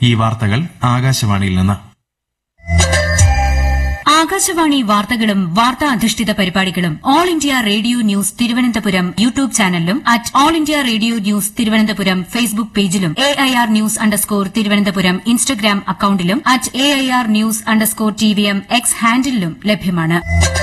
ഈ വാർത്തകൾ ആകാശവാണിയിൽ നിന്ന് ആകാശവാണി വാർത്തകളും വാർത്താ അധിഷ്ഠിത പരിപാടികളും All India Radio News Thiruvananthapuram YouTube ചാനലിലും at All India Radio News Thiruvananthapuram Facebook പേജിലും A I R news underscore Thiruvananthapuram Instagram അക്കൌണ്ടിലും at A I R news underscore T V M X ഹാൻഡിലും ലഭ്യമാണ്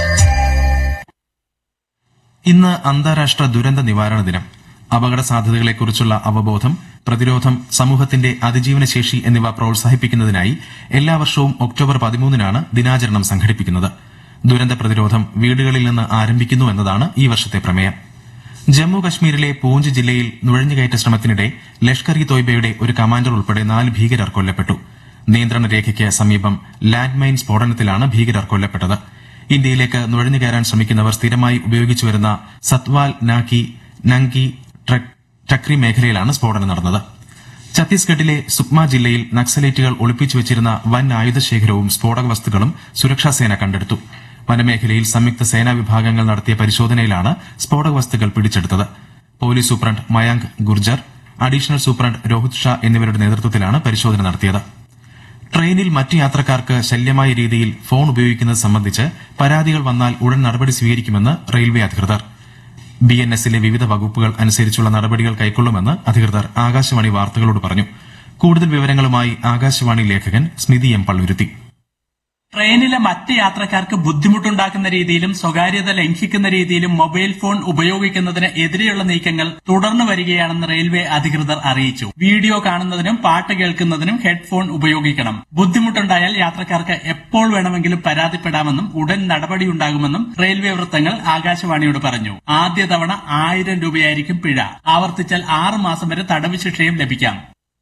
ഇന്ന് അന്താരാഷ്ട്ര ദുരന്ത നിവാരണ ദിനം അപകട സാധ്യതകളെക്കുറിച്ചുള്ള അവബോധം പ്രതിരോധം സമൂഹത്തിന്റെ അതിജീവന ശേഷി എന്നിവ പ്രോത്സാഹിപ്പിക്കുന്നതിനായി എല്ലാ വർഷവും ഒക്ടോബർ പതിമൂന്നിനാണ് ദിനാചരണം സംഘടിപ്പിക്കുന്നത് ദുരന്ത പ്രതിരോധം വീടുകളിൽ നിന്ന് ആരംഭിക്കുന്നു എന്നതാണ് ഈ വർഷത്തെ പ്രമേയം ജമ്മു കശ്മീരിലെ പൂഞ്ച് ജില്ലയിൽ നുഴഞ്ഞുകയറ്റ ശ്രമത്തിനിടെ ലഷ്കർ ഇ തോയ്ബയുടെ ഒരു കമാൻഡർ ഉൾപ്പെടെ നാല് ഭീകരർ കൊല്ലപ്പെട്ടു നിയന്ത്രണ രേഖയ്ക്ക് സമീപം ലാൻഡ് മൈൻ സ്ഫോടനത്തിലാണ് ഭീകരർ കൊല്ലപ്പെട്ടത് ഇന്ത്യയിലേക്ക് നുഴഞ്ഞുകയറാൻ ശ്രമിക്കുന്നവർ സ്ഥിരമായി ഉപയോഗിച്ചുവരുന്ന സത്വാൽ നാക്കി നങ്കി ട്രക്- ടക്രി മേഖലയിലാണ് സ്ഫോടനം നടന്നത് ഛത്തീസ്ഗഡിലെ സുക്മ ജില്ലയിൽ നക്സലേറ്റുകൾ ഒളിപ്പിച്ചു വെച്ചിരുന്ന വൻ ആയുധശേഖരവും സ്ഫോടക വസ്തുക്കളും സുരക്ഷാസേന കണ്ടെടുത്തു വനമേഖലയിൽ സംയുക്ത സേനാ വിഭാഗങ്ങൾ നടത്തിയ പരിശോധനയിലാണ് സ്ഫോടക വസ്തുക്കൾ പിടിച്ചെടുത്തത് police superintendent Mayank Gurjar additional superintendent Rohit Shah എന്നിവരുടെ നേതൃത്വത്തിലാണ് പരിശോധന നടത്തിയത് ട്രെയിനിൽ മറ്റ് യാത്രക്കാർക്ക് ശല്യമായ രീതിയിൽ ഫോൺ ഉപയോഗിക്കുന്നത് സംബന്ധിച്ച് പരാതികൾ വന്നാൽ ഉടൻ നടപടി സ്വീകരിക്കുമെന്ന് റെയിൽവേ അധികൃതർ ബി എൻ എസിലെ വിവിധ വകുപ്പുകൾ അനുസരിച്ചുള്ള നടപടികൾ കൈക്കൊള്ളുമെന്ന് അധികൃതർ ആകാശവാണി വാർത്തകളോട് പറഞ്ഞു കൂടുതൽ വിവരങ്ങളുമായി ആകാശവാണി ലേഖകൻ സ്മിതി എം പള്ളുരുത്തി ട്രെയിനിലെ മറ്റ് യാത്രക്കാർക്ക് ബുദ്ധിമുട്ടുണ്ടാക്കുന്ന രീതിയിലും സ്വകാര്യത ലംഘിക്കുന്ന രീതിയിലും മൊബൈൽ ഫോൺ ഉപയോഗിക്കുന്നതിന് എതിരെയുള്ള നീക്കങ്ങൾ തുടർന്നു വരികയാണെന്ന് റെയിൽവേ അധികൃതർ അറിയിച്ചു വീഡിയോ കാണുന്നതിനും പാട്ട് കേൾക്കുന്നതിനും ഹെഡ്ഫോൺ ഉപയോഗിക്കണം ബുദ്ധിമുട്ടുണ്ടായാൽ യാത്രക്കാർക്ക് എപ്പോൾ വേണമെങ്കിലും പരാതിപ്പെടാമെന്നും ഉടൻ നടപടിയുണ്ടാകുമെന്നും റെയിൽവേ വൃത്തങ്ങൾ ആകാശവാണിയോട് പറഞ്ഞു ആദ്യ തവണ ആയിരം രൂപയായിരിക്കും പിഴ ആവർത്തിച്ചാൽ ആറ് മാസം വരെ തടവ് ശിക്ഷയും ലഭിക്കാം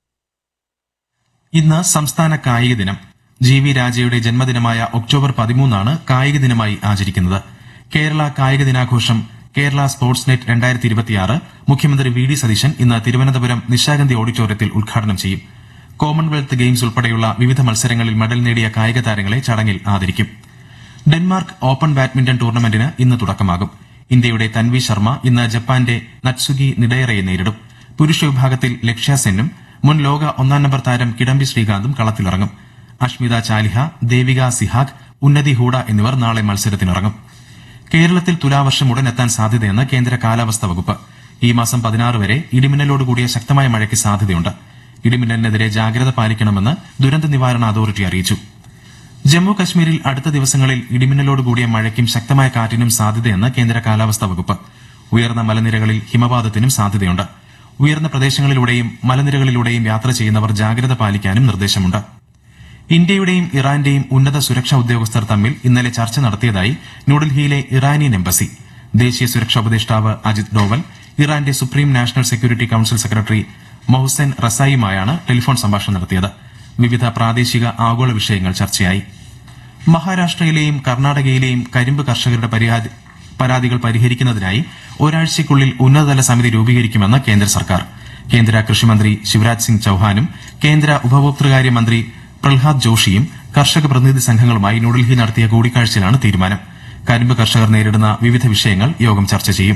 ഇന്ന് സംസ്ഥാന കായിക ദിനം ജി വി രാജയുടെ ജന്മദിനമായ ഒക്ടോബർ പതിമൂന്നാണ് കായിക ദിനമായി ആചരിക്കുന്നത് കേരള കായിക ദിനാഘോഷം കേരള സ്പോർട്സ് നെറ്റ് രണ്ടായിരത്തി ഇരുപത്തിയാറ് മുഖ്യമന്ത്രി വി ഡി സതീശൻ ഇന്ന് തിരുവനന്തപുരം നിശാഗന്ധി ഓഡിറ്റോറിയത്തിൽ ഉദ്ഘാടനം ചെയ്യും കോമൺവെൽത്ത് ഗെയിംസ് ഉൾപ്പെടെയുള്ള വിവിധ മത്സരങ്ങളിൽ മെഡൽ നേടിയ കായിക താരങ്ങളെ ചടങ്ങിൽ ആദരിക്കും ഡെൻമാർക്ക് ഓപ്പൺ ബാഡ്മിന്റൺ ടൂർണമെന്റിന് ഇന്ന് തുടക്കമാകും ഇന്ത്യയുടെ തൻവി ശർമ്മ ഇന്ന് ജപ്പാന്റെ നത്സുഗി നിഡയറയെ നേരിടും പുരുഷ വിഭാഗത്തിൽ ലക്ഷ്യ സെന്നും മുൻ ലോക ഒന്നാം നമ്പർ താരം കിഡംബി ശ്രീകാന്തും കളത്തിലിറങ്ങും അഷ്മിത ചാലിഹ ദേവിക സിഹാഗ് ഉന്നതി ഹൂഡ എന്നിവർ നാളെ മത്സരത്തിനിറങ്ങും കേരളത്തിൽ തുലാവർഷം ഉടൻ എത്താൻ സാധ്യതയെന്ന് കേന്ദ്ര കാലാവസ്ഥാ വകുപ്പ് ഈ മാസം പതിനാറ് വരെ ഇടിമിന്നലോടുകൂടിയ ശക്തമായ മഴയ്ക്ക് സാധ്യതയുണ്ട് ഇടിമിന്നലിനെതിരെ ജാഗ്രത പാലിക്കണമെന്ന് ദുരന്ത നിവാരണ അതോറിറ്റി അറിയിച്ചു ജമ്മു കശ്മീരിൽ അടുത്ത ദിവസങ്ങളിൽ ഇടിമിന്നലോടുകൂടിയ മഴയ്ക്കും ശക്തമായ കാറ്റിനും സാധ്യതയെന്ന് കേന്ദ്ര കാലാവസ്ഥാ വകുപ്പ് ഉയർന്ന മലനിരകളിൽ ഹിമപാതത്തിനും സാധ്യതയുണ്ട് ഉയർന്ന പ്രദേശങ്ങളിലൂടെയും മലനിരകളിലൂടെയും യാത്ര ചെയ്യുന്നവർ ജാഗ്രത പാലിക്കാനും നിർദ്ദേശമുണ്ട് ഇന്ത്യയുടെയും ഇറാന്റെയും ഉന്നത സുരക്ഷാ ഉദ്യോഗസ്ഥർ തമ്മിൽ ഇന്നലെ ചർച്ച നടത്തിയതായി ന്യൂഡൽഹിയിലെ ഇറാനിയൻ എംബസി ദേശീയ സുരക്ഷാ ഉപദേഷ്ടാവ് അജിത് ഡോവൽ ഇറാന്റെ Supreme National Security Council secretary Mohsen റസായിയുമായാണ് ടെലിഫോൺ സംഭാഷണം നടത്തിയത് വിവിധ പ്രാദേശിക ആഗോള വിഷയങ്ങൾ ചർച്ചയായി മഹാരാഷ്ട്രയിലെയും കർണാടകയിലെയും കരിമ്പ് കർഷകരുടെ പരാതി- പരാതികൾ പരിഹരിക്കുന്നതിനായി ഒരാഴ്ചയ്ക്കുള്ളിൽ ഉന്നതതല സമിതി രൂപീകരിക്കുമെന്ന് കേന്ദ്ര സർക്കാർ കേന്ദ്ര കൃഷിമന്ത്രി ശിവരാജ് സിംഗ് ചൌഹാനും കേന്ദ്ര ഉപഭോക്തൃകാര്യ മന്ത്രി പ്രഹ്ലാദ് ജോഷിയും കർഷക പ്രതിനിധി സംഘങ്ങളുമായി ന്യൂഡൽഹി നടത്തിയ കൂടിക്കാഴ്ചയിലാണ് തീരുമാനം കരിമ്പ് കർഷകർ നേരിടുന്ന വിവിധ വിഷയങ്ങൾ യോഗം ചർച്ച ചെയ്യും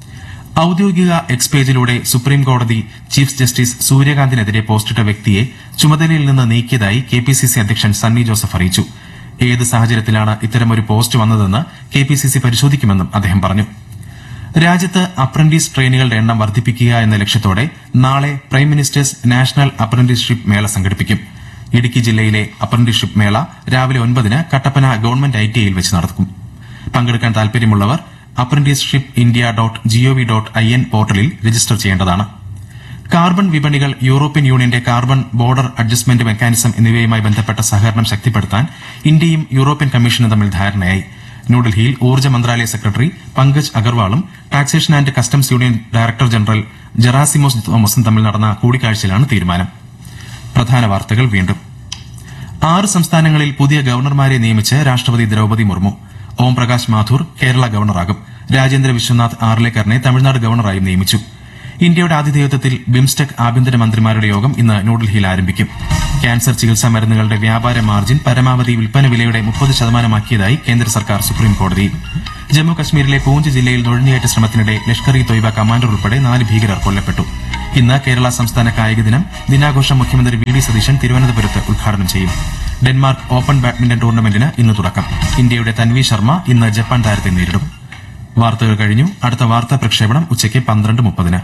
ഔദ്യോഗിക എക്സ് പേജിലൂടെ സുപ്രീം കോടതി ചീഫ് ജസ്റ്റിസ് സൂര്യകാന്തിനെതിരെ പോസ്റ്റിട്ട വ്യക്തിയെ ചുമതലയിൽ നിന്ന് നീക്കിയതായി കെ പി സി സി അധ്യക്ഷൻ സണ്ണി ജോസഫ് അറിയിച്ചു ഏത് സാഹചര്യത്തിലാണ് ഇത്തരമൊരു പോസ്റ്റ് വന്നതെന്ന് കെ പി സി സി പരിശോധിക്കുമെന്നും അദ്ദേഹം പറഞ്ഞു രാജ്യത്ത് അപ്രന്റീസ് ട്രെയിനുകളുടെ എണ്ണം വർദ്ധിപ്പിക്കുക എന്ന ലക്ഷ്യത്തോടെ നാളെ പ്രൈം മിനിസ്റ്റേഴ്സ് നാഷണൽ അപ്രന്റീസ്ഷിപ്പ് മേള സംഘടിപ്പിക്കും ഇടുക്കി ജില്ലയിലെ അപ്രന്റീസ്ഷിപ്പ് മേള രാവിലെ ഒൻപതിന് കട്ടപ്പന ഗവൺമെന്റ് ഐ ടി ഐയിൽ വെച്ച് നടക്കും പങ്കെടുക്കാൻ താൽപര്യമുള്ളവർ apprenticeship India dot G O V dot I N പോർട്ടലിൽ രജിസ്റ്റർ ചെയ്യേണ്ടതാണ് കാർബൺ വിപണികൾ യൂറോപ്യൻ യൂണിയന്റെ കാർബൺ ബോർഡർ അഡ്ജസ്റ്റ്മെന്റ് മെക്കാനിസം എന്നിവയുമായി ബന്ധപ്പെട്ട സഹകരണം ശക്തിപ്പെടുത്താൻ ഇന്ത്യയും യൂറോപ്യൻ കമ്മീഷനും തമ്മിൽ ധാരണയായി ന്യൂഡൽഹിയിൽ ഊർജ്ജ മന്ത്രാലയ സെക്രട്ടറി പങ്കജ് അഗർവാളും taxation and customs union director general Gerasimos തോമസും തമ്മിൽ നടന്ന കൂടിക്കാഴ്ചയിലാണ് തീരുമാനം പ്രധാന വാർത്തകൾ വീണ്ടും ആറ് സംസ്ഥാനങ്ങളിൽ പുതിയ ഗവർണർമാരെ നിയമിച്ച് രാഷ്ട്രപതി ദ്രൌപതി മുർമു ഓം പ്രകാശ് മാഥൂർ കേരള ഗവർണറാകും രാജേന്ദ്ര വിശ്വനാഥ് ആർലേക്കറിനെ തമിഴ്നാട് ഗവർണറായും നിയമിച്ചു ഇന്ത്യയുടെ ആതിഥേയത്വത്തിൽ ബിംസ്റ്റെക് ആഭ്യന്തര മന്ത്രിമാരുടെ യോഗം ഇന്ന് ന്യൂഡൽഹിയിൽ ആരംഭിക്കും ക്യാൻസർ ചികിത്സാ മരുന്നുകളുടെ വ്യാപാര മാർജിൻ പരമാവധി വിൽപ്പന വിലയുടെ മുപ്പത് ശതമാനമാക്കിയതായി കേന്ദ്ര സർക്കാർ സുപ്രീം കോടതിയിൽ ജമ്മു കശ്മീരിലെ പൂഞ്ച് ജില്ലയിൽ നുഴഞ്ഞുകയറ്റ ശ്രമത്തിനിടെ ലഷ്കർ ഇ തൊയ്ബ കമാൻഡർ ഉൾപ്പെടെ നാല് ഭീകരർ കൊല്ലപ്പെട്ടു ഇന്ന് കേരള സംസ്ഥാന കായിക ദിനം ദിനാഘോഷം മുഖ്യമന്ത്രി വി ഡി സതീശൻ തിരുവനന്തപുരത്ത് ഉദ്ഘാടനം ചെയ്യും ഡെൻമാർക്ക് ഓപ്പൺ ബാഡ്മിന്റൺ ടൂർണമെന്റിന് ഇന്ന് തുടക്കം ഇന്ത്യയുടെ തൻവി ശർമ്മ ഇന്ന് ജപ്പാൻ താരത്തെ നേരിടും വാർത്തകൾ കഴിഞ്ഞു അടുത്ത വാർത്താ പ്രക്ഷേപണം ഉച്ചയ്ക്ക് പന്ത്രണ്ട് മുപ്പതിന്